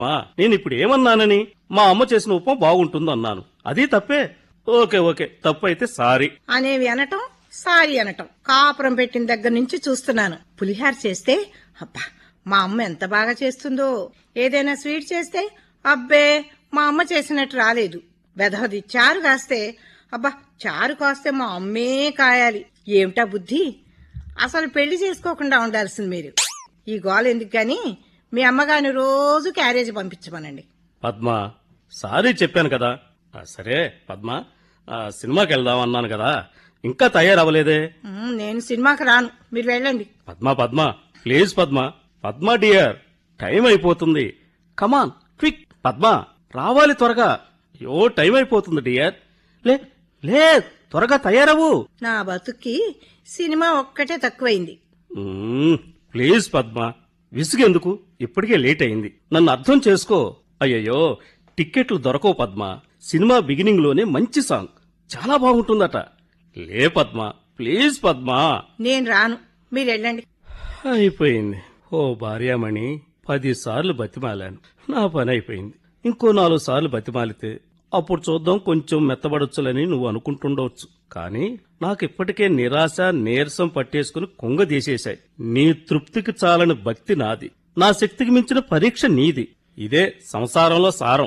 మా నేను ఇప్పుడు ఏమన్నానని మా అమ్మ చేసిన ఉప్మా బాగుంటుంది అన్నాను అది తప్పే ఓకే ఓకే తప్పు అయితే సారీ అనేవి అనటం సారీ అనటం కాపురం పెట్టిన దగ్గర నుంచి చూస్తున్నాను పులిహార చేస్తే అబ్బా మా అమ్మ ఎంత బాగా చేస్తుందో ఏదైనా స్వీట్ చేస్తే అబ్బే మా అమ్మ చేసినట్టు రాలేదు వెధవది చారు కాస్తే అబ్బా చారు కాస్తే మా అమ్మే కాయాలి ఏమిటా బుద్ధి అసలు పెళ్లి చేసుకోకుండా ఉండాల్సింది మీరు ఈ గోల ఎందుకు గాని మీ అమ్మగారిని రోజు క్యారేజ్ పంపించమనండి పద్మ సారీ చెప్పాను కదా ఆ, సరే పద్మ ఆ, సినిమాకి వెళ్దాం అన్నాను కదా ఇంకా తయారవ్వలేదే ఉమ్, నేను సినిమాకి రాను మీరు వెళ్ళండి Padma Padma please Padma Padma dear time అయిపోతుంది కమాన్ క్విక్ పద్మ రావాలి త్వరగా అయ్యో టైం అయిపోతుంది డియర్ లే లే త్వరగా తయారవు నా బతుక్కి సినిమా ఒక్కటే తక్కువైంది మ్మ్, ప్లీజ్ పద్మ విసుగెందుకు ఇప్పటికే లేట్ అయింది నన్ను అర్థం చేసుకో అయ్యయ్యో టిక్కెట్లు దొరకవు పద్మ సినిమా బిగినింగ్ లోనే మంచి సాంగ్ చాలా బాగుంటుందట లే పద్మ ప్లీజ్ పద్మ నేను రాను మీరు వెళ్ళండి అయిపోయింది ఓ భార్యామణి పదిసార్లు బతిమాలాను నా పని అయిపోయింది ఇంకో నాలుగు సార్లు బతిమాలితే అప్పుడు చూద్దాం కొంచెం మెత్తబడొచ్చులని నువ్వు అనుకుంటుండవచ్చు కానీ నాకిప్పటికే నిరాశ నీరసం పట్టేసుకుని కుంగదీసేశాయి నీ తృప్తికి చాలని భక్తి నాది నా శక్తికి మించిన పరీక్ష నీది ఇదే సంసారంలో సారం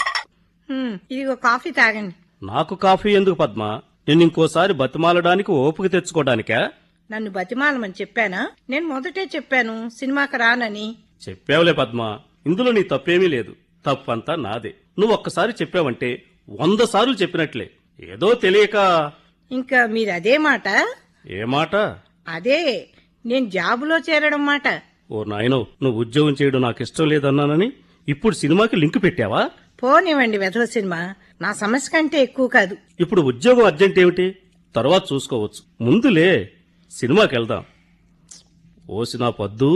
హ్మ్, ఇదిగో కాఫీ తాగండి నాకు కాఫీ ఎందుకు పద్మ నేను ఇంకోసారి బతిమాలడానికి ఓపిక తెచ్చుకోవడానికా నన్ను బతిమాలమని చెప్పానా నేను మొదటే చెప్పాను సినిమాకి రానని చెప్పావులే పద్మ ఇందులో నీ తప్పేమీ లేదు తప్పంతా నాదే నువ్వు ఒక్కసారి చెప్పావంటే వంద సార్లు చెప్పినట్లే ఏదో తెలియక ఇంకా మీరు అదే మాట ఏ మాట అదే నేను జాబులో చేరడం మాట ఓ నాయనో నువ్వు ఉద్యోగం చేయడం నాకు ఇష్టం లేదన్నానని ఇప్పుడు సినిమాకి లింక్ పెట్టావా పోనివ్వండి వెధవ సినిమా నా సమస్య కంటే ఎక్కువ కాదు ఇప్పుడు ఉద్యోగం అర్జెంట్ ఏమిటి తర్వాత చూసుకోవచ్చు ముందులే సినిమాకి వెళ్దాం ఓసి నా పొద్దు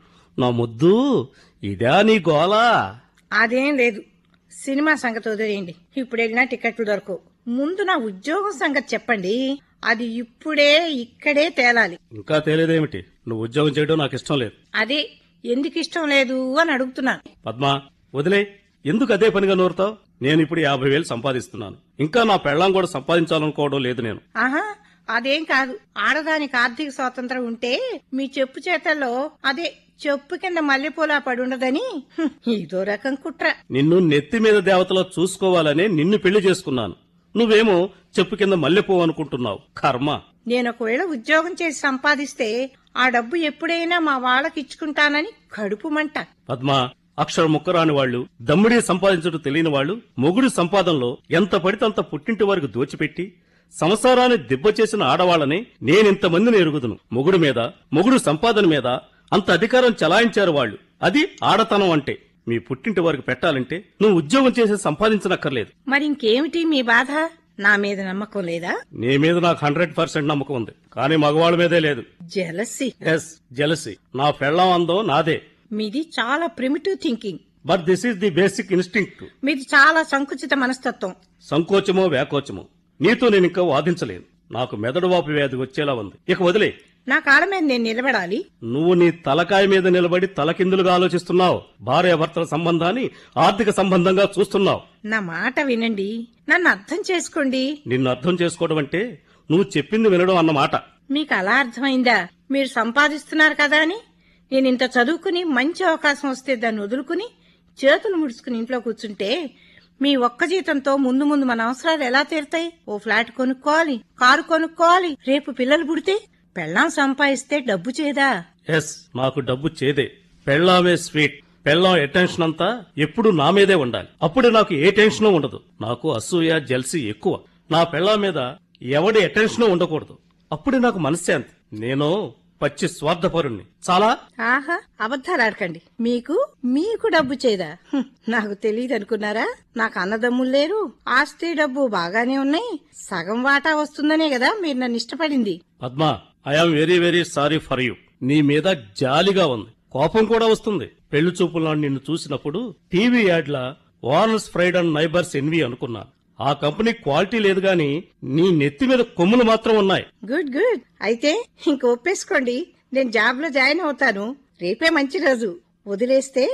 నా ముద్దు ఇదా నీ గోలా అదేం లేదు సినిమా సంగతి వదిలేయండి ఇప్పుడు వెళ్ళినా టికెట్లు దొరకవు ముందు నా ఉద్యోగం సంగతి చెప్పండి అది ఇప్పుడే ఇక్కడే తేలాలి ఇంకా తేలేదేమిటి నువ్వు ఉద్యోగం చేయడం నాకు ఇష్టం లేదు అదే ఎందుకు ఇష్టం లేదు అని అడుగుతున్నాను పద్మా వదిలే ఎందుకు అదే పనిగా నూరుతావు నేను ఇప్పుడు యాభై వేలు సంపాదిస్తున్నాను ఇంకా నా పెళ్ళాం కూడా సంపాదించాలనుకోవడం లేదు నేను ఆహా అదేం కాదు ఆడదానికి ఆర్థిక స్వాతంత్రం ఉంటే మీ చెప్పు చేతల్లో అదే చెప్పు కింద మల్లెపూలా పడుండదని హ్మ్, ఇదో రకం కుట్ర నిన్ను నెత్తి మీద దేవతలో చూసుకోవాలనే నిన్ను పెళ్లి చేసుకున్నాను నువ్వేమో చెప్పు కింద మల్లెపో అనుకుంటున్నావు కర్మ నేను ఒకవేళ ఉద్యోగం చేసి సంపాదిస్తే ఆ డబ్బు ఎప్పుడైనా మా వాళ్ళకి ఇచ్చుకుంటానని కడుపు మంట పద్మ అక్షర ముక్కరాని వాళ్ళు దమ్ముడి సంపాదించడం తెలియని వాళ్ళు మొగుడు సంపాదనలో ఎంత పడితే అంత పుట్టింటి వారికి దోచిపెట్టి సంసారాన్ని దిబ్బ చేసిన ఆడవాళ్ళని నేనింతమందిని ఎరుగుదును మొగుడు మీద మొగుడు సంపాదన మీద అంత అధికారం చలాయించారు వాళ్ళు అది ఆడతనం అంటే మీ పుట్టింటి వారికి పెట్టాలంటే నువ్వు ఉద్యోగం చేసి సంపాదించనక్కర్లేదు మరి ఇంకేమిటి మీ బాధ నా మీద నమ్మకం లేదా నీ మీద నాకు హండ్రెడ్ పర్సెంట్ నమ్మకం ఉంది కానీ మగవాళ్ళ మీదే లేదు జెలసి ఎస్ జెలసీ నా పెళ్ళం అందం నాదే మీది చాలా primitive thinking but this is the basic instinct మీది చాలా సంకుచిత మనస్తత్వం సంకోచమో వ్యాకోచమో నీతో నేను ఇంకా వాదించలేను నాకు మెదడు వాపు వ్యాధి వచ్చేలా ఉంది ఇక వదిలే నా కాళ్ళ మీద నేను నిలబడాలి నువ్వు నీ తలకాయ మీద నిలబడి తలకిందులుగా ఆలోచిస్తున్నావు భార్యాభర్తల సంబంధాన్ని ఆర్థిక సంబంధంగా చూస్తున్నావు నా మాట వినండి నన్ను అర్థం చేసుకోండి నిన్ను అర్థం చేసుకోవడం అంటే నువ్వు చెప్పింది వినడం అన్నమాట మీకు అలా అర్థమైందా మీరు సంపాదిస్తున్నారు కదా అని నేను ఇంత చదువుకుని మంచి అవకాశం వస్తే దాన్ని వదులుకుని చేతులు ముడుచుకుని ఇంట్లో కూర్చుంటే మీ ఒక్క జీతంతో ముందు ముందు మన అవసరాలు ఎలా తీరుతాయి ఓ ఫ్లాట్ కొనుక్కోవాలి కారు కొనుక్కోవాలి రేపు పిల్లలు పుడితే పెళ్ళాం సంపాదిస్తే డబ్బు చేదా ఎస్ నాకు డబ్బు చేదే పెళ్ళామే స్వీట్ పెళ్ళాం అటెన్షన్ అంతా ఎప్పుడు నా మీదే ఉండాలి అప్పుడు నాకు ఏ టెన్షన్ ఉండదు నాకు అసూయ జల్సీ ఎక్కువ నా పెళ్ళాం మీద ఎవడి అటెన్షన్ ఉండకూడదు అప్పుడే నాకు మనశ్శాంతి నేను పచ్చి స్వార్థపరుణ్ణి చాలా ఆహా అబద్ధాలు ఆడకండి మీకు మీకు డబ్బు చేదా హ్మ్, నాకు తెలియదు అనుకున్నారా నాకు అన్నదమ్ములు లేరు ఆస్తి డబ్బు బాగానే ఉన్నాయి సగం వాటా వస్తుందనే కదా మీరు నన్ను ఇష్టపడింది Padma I am very very sorry for you నీ మీద జాలిగా ఉంది కోపం కూడా వస్తుంది పెళ్లి చూపుల్లో నిన్ను చూసినప్పుడు టీవీ యాడ్ల owner's pride and neighbours envy అనుకున్నాను ఆ కంపెనీ క్వాలిటీ లేదు గాని నీ నెత్తి మీద కొమ్ములు మాత్రం ఉన్నాయి గుడ్ గుడ్ అయితే ఇంక ఒప్పేసుకోండి నేను జాబ్ లో జాయిన్ అవుతాను రేపే మంచి రోజు వదిలేస్తే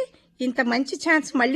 ఇంత మంచి ఛాన్స్ మళ్ళీ